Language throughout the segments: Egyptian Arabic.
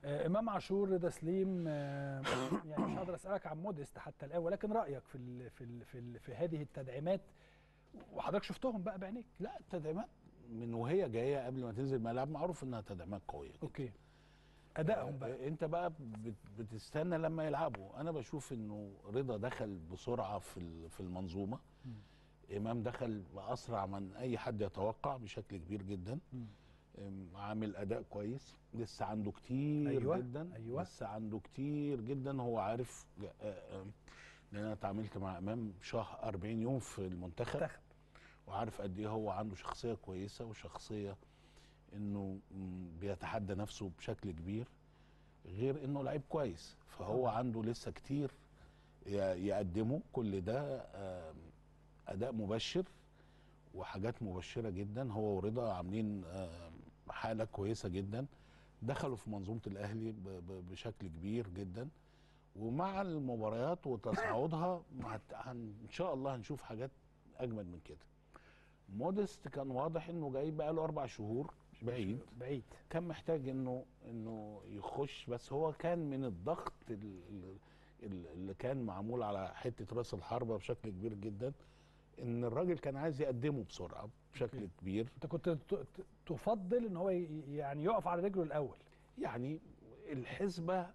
آه امام عاشور رضا سليم آه يعني مش هقدر اسالك عن موديست حتى الان ولكن رايك في ال في ال في, ال في هذه التدعيمات وحضرتك شفتهم بقى بعينيك لا التدعيمات من وهي جايه قبل ما تنزل الملعب معروف انها تدعيمات قويه جدا. اوكي ادائهم بقى آه، انت بقى بت- بتستنى لما يلعبوا انا بشوف انه رضا دخل بسرعه في ال- في المنظومه امام دخل باسرع من اي حد يتوقع بشكل كبير جدا أم، عامل اداء كويس لسه عنده كتير أيوة، جدا أيوة. لسه عنده كتير جدا هو عارف آه، آم، لان انا اتعاملت مع امام شهر 40 يوم في المنتخب منتخب وعارف قد ايه هو عنده شخصيه كويسه وشخصيه انه م، بيتحدى نفسه بشكل كبير غير انه لعيب كويس فهو عنده لسه كتير ي- يقدمه كل ده آم، اداء مبشر وحاجات مبشره جدا هو ورضا عاملين آم، حاله كويسه جدا دخلوا في منظومه الاهلي ب- ب- بشكل كبير جدا ومع المباريات وتصاعدها هت- هن- ان شاء الله هنشوف حاجات اجمد من كده موديست كان واضح انه جاي بقى له اربع شهور بعيد بعيد كان محتاج انه انه يخش بس هو كان من الضغط ال- ال- اللي كان معمول على حته راس الحربه بشكل كبير جدا ان الراجل كان عايز يقدمه بسرعه بشكل أوكي. كبير انت كنت ت- ت- تفضل ان هو ي- يعني يقف على رجله الاول يعني الحسبه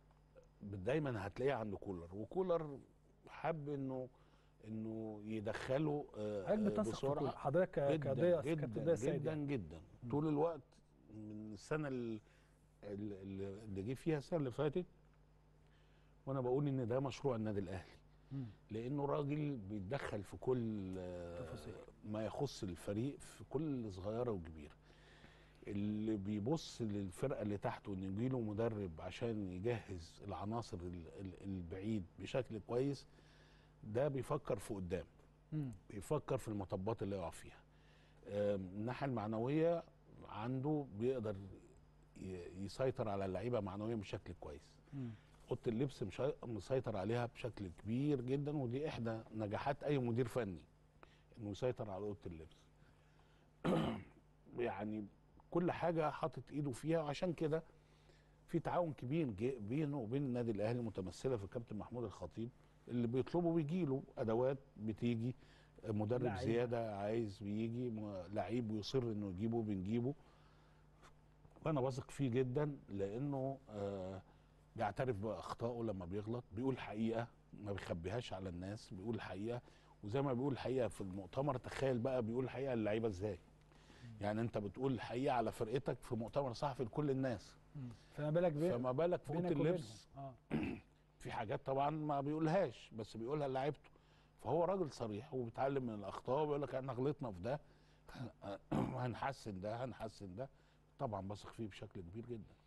دايما هتلاقيها عند كولر وكولر حب انه انه يدخله آه، حضرتك آه، بتثق في بسرعه كولر. حضرتك ك- جدا كضياء جدا كابتن ضياء السيد جدا يعني. جدا طول الوقت من السنه ال- ال- ال- اللي جه فيها السنه اللي فاتت وانا بقول ان ده مشروع النادي الاهلي مم. لانه راجل بيتدخل في كل آه، تفاصيل. ما يخص الفريق في كل صغيره وكبيره اللي بيبص للفرقه اللي تحته ان يجيله مدرب عشان يجهز العناصر ال- ال- البعيد بشكل كويس ده بيفكر في قدام مم. بيفكر في المطبات اللي يقع فيها آم، الناحيه المعنويه عنده بيقدر ي- يسيطر على اللعيبه معنويا بشكل كويس مم. اوضه اللبس مش هي- مسيطر عليها بشكل كبير جدا ودي احدى نجاحات اي مدير فني انه يسيطر على اوضه اللبس يعني كل حاجه حاطط ايده فيها وعشان كده في تعاون كبير جي- بينه وبين النادي الاهلي متمثله في الكابتن محمود الخطيب اللي بيطلبه بيجي له ادوات بتيجي مدرب لعيبة. زياده عايز بيجي م- لعيب ويصر انه يجيبه بنجيبه وانا واثق فيه جدا لانه آه بيعترف باخطائه لما بيغلط بيقول حقيقه ما بيخبيهاش على الناس بيقول الحقيقه وزي ما بيقول الحقيقه في المؤتمر تخيل بقى بيقول الحقيقه للعيبه ازاي يعني انت بتقول الحقيقه على فرقتك في مؤتمر صحفي لكل الناس مم. فما بالك بي- فما بالك في اوضه بينك اللبس وبينهم. اه في حاجات طبعا ما بيقولهاش بس بيقولها لعيبته فهو راجل صريح وبيتعلم من الاخطاء وبيقول لك احنا غلطنا في ده هنحسن ده هنحسن ده طبعا بثق فيه بشكل كبير جدا